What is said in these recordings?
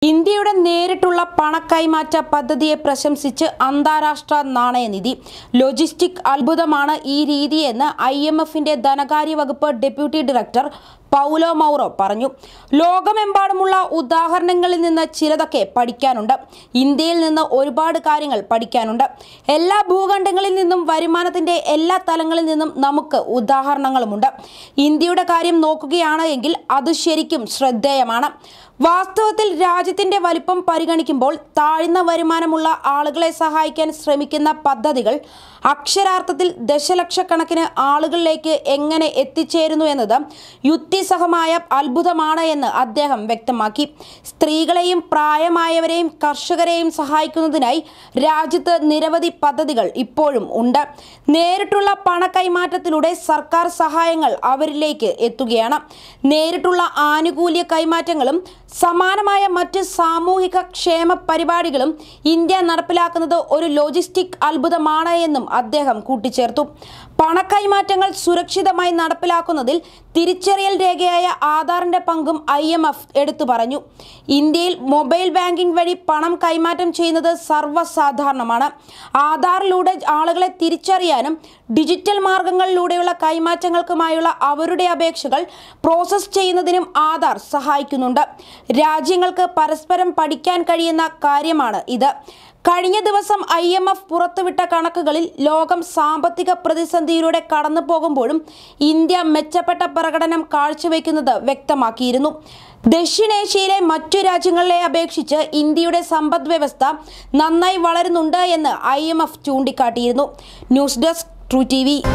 ഇന്ത്യയുടെ നേരിട്ടുള്ള പണക്കൈമാറ്റ പദ്ധതിയെ പ്രശംസിച്ച് അന്താരാഷ്ട്ര നാണയനിധി ലോജിസ്റ്റിക് അത്ഭുതമാണ് ഈ രീതിയെന്ന് ഐ എം എഫിന്റെ ധനകാര്യ വകുപ്പ് ഡെപ്യൂട്ടി ഡയറക്ടർ പൗലോ മൗറോ പറഞ്ഞു ലോകമെമ്പാടുമുള്ള ഉദാഹരണങ്ങളിൽ നിന്ന് ചിലതൊക്കെ പഠിക്കാനുണ്ട് ഇന്ത്യയിൽ നിന്ന് ഒരുപാട് കാര്യങ്ങൾ പഠിക്കാനുണ്ട് എല്ലാ ഭൂഖണ്ഡങ്ങളിൽ നിന്നും വരുമാനത്തിന്റെ എല്ലാ തലങ്ങളിൽ നിന്നും നമുക്ക് ഉദാഹരണങ്ങളുമുണ്ട് ഇന്ത്യയുടെ കാര്യം നോക്കുകയാണ് എങ്കിൽ അത് ശരിക്കും ശ്രദ്ധേയമാണ് വാസ്തവത്തിൽ രാജ്യത്തിന്റെ വലിപ്പം പരിഗണിക്കുമ്പോൾ താഴ്ന്ന വരുമാനമുള്ള ആളുകളെ സഹായിക്കാൻ ശ്രമിക്കുന്ന പദ്ധതികൾ അക്ഷരാർത്ഥത്തിൽ ദശലക്ഷക്കണക്കിന് ആളുകളിലേക്ക് എങ്ങനെ എത്തിച്ചേരുന്നു എന്നത് യുക്തിസഹമായ അത്ഭുതമാണ് എന്ന് അദ്ദേഹം വ്യക്തമാക്കി സ്ത്രീകളെയും പ്രായമായവരെയും കർഷകരെയും സഹായിക്കുന്നതിനായി രാജ്യത്ത് നിരവധി പദ്ധതികൾ ഇപ്പോഴും ഉണ്ട് നേരിട്ടുള്ള പണക്കൈമാറ്റത്തിലൂടെ സർക്കാർ സഹായങ്ങൾ അവരിലേക്ക് എത്തുകയാണ് നേരിട്ടുള്ള ആനുകൂല്യ കൈമാറ്റങ്ങളും സമാനമായ മറ്റ് സാമൂഹിക ക്ഷേമ പരിപാടികളും ഇന്ത്യ നടപ്പിലാക്കുന്നത് ഒരു ലോജിസ്റ്റിക് അത്ഭുതമാണ് എന്നും അദ്ദേഹം കൂട്ടിച്ചേർത്തു പണക്കൈമാറ്റങ്ങൾ സുരക്ഷിതമായി നടപ്പിലാക്കുന്നതിൽ തിരിച്ചറിയൽ രേഖയായ ആധാറിന്റെ പങ്കും ഐ എം എഫ് എടുത്തു പറഞ്ഞു ഇന്ത്യയിൽ മൊബൈൽ ബാങ്കിംഗ് വഴി പണം കൈമാറ്റം ചെയ്യുന്നത് സർവ്വസാധാരണമാണ് ആധാറിലൂടെ ആളുകളെ തിരിച്ചറിയാനും ഡിജിറ്റൽ മാർഗങ്ങളിലൂടെയുള്ള കൈമാറ്റങ്ങൾക്കുമായുള്ള അവരുടെ അപേക്ഷകൾ പ്രോസസ്സ് ചെയ്യുന്നതിനും ആധാർ സഹായിക്കുന്നുണ്ട് രാജ്യങ്ങൾക്ക് പരസ്പരം പഠിക്കാൻ കഴിയുന്ന കാര്യമാണ് ഇത് കഴിഞ്ഞ ദിവസം ഐ എം എഫ് പുറത്തുവിട്ട കണക്കുകളിൽ ലോകം സാമ്പത്തിക പ്രതിസന്ധിയിലൂടെ കടന്നു പോകുമ്പോഴും ഇന്ത്യ മെച്ചപ്പെട്ട പ്രകടനം കാഴ്ചവെക്കുന്നത് വ്യക്തമാക്കിയിരുന്നു ദക്ഷിണേഷ്യയിലെ മറ്റു രാജ്യങ്ങളെ അപേക്ഷിച്ച് ഇന്ത്യയുടെ സമ്പദ് വ്യവസ്ഥ നന്നായി വളരുന്നുണ്ട് എന്ന് ഐ എം എഫ് ചൂണ്ടിക്കാട്ടിയിരുന്നു news desk true T V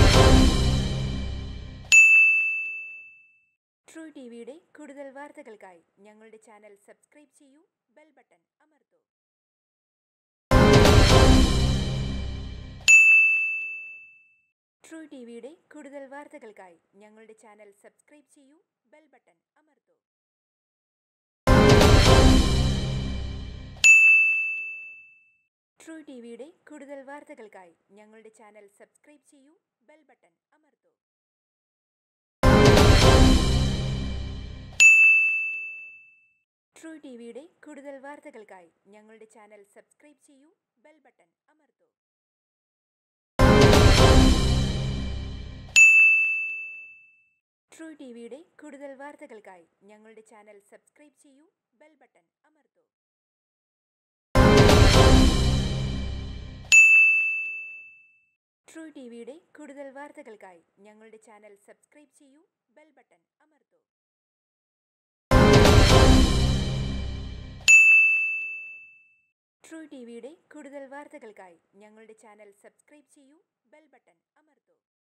true T വിയുടെ കൂടുതൽ വാർത്തകൾക്കായി ഞങ്ങളുടെ ചാനൽ സബ്സ്ക്രൈബ് ചെയ്യൂ ബെൽ ബട്ടൺ അമർത്തൂ ട്രൂ ടി വിയുടെ കൂടുതൽ വാർത്തകൾക്കായി ഞങ്ങളുടെ ചാനൽ സബ്സ്ക്രൈബ് ചെയ്യൂ ബെൽ ബട്ടൺ അമർത്തൂ ട്രൂ ടി വിയുടെ കൂടുതൽ വാർത്തകൾക്കായി ഞങ്ങളുടെ ചാനൽ സബ്സ്ക്രൈബ് ചെയ്യൂ ബെൽ ബട്ടൺ അമർത്തൂ ട്രൂ ടി വിയുടെ കൂടുതൽ വാർത്തകൾക്കായി ഞങ്ങളുടെ ചാനൽ സബ്സ്ക്രൈബ് ചെയ്യൂ ബെൽ ബട്ടൺ അമർത്തൂ ട്രൂ ടി വിയുടെ കൂടുതൽ വാർത്തകൾക്കായി ഞങ്ങളുടെ ചാനൽ സബ്സ്ക്രൈബ് ചെയ്യൂ ബെൽ ബട്ടൺ അമർത്തൂ ട്രൂ ടി വിയുടെ കൂടുതൽ വാർത്തകൾക്കായി ഞങ്ങളുടെ ചാനൽ സബ്സ്ക്രൈബ് ചെയ്യൂ ബെൽ ബട്ടൺ അമർത്തൂ ട്രൂ ടി വിയുടെ കൂടുതൽ വാർത്തകൾക്കായി ഞങ്ങളുടെ ചാനൽ സബ്സ്ക്രൈബ് ചെയ്യൂ ബെൽ ബട്ടൺ അമർത്തൂ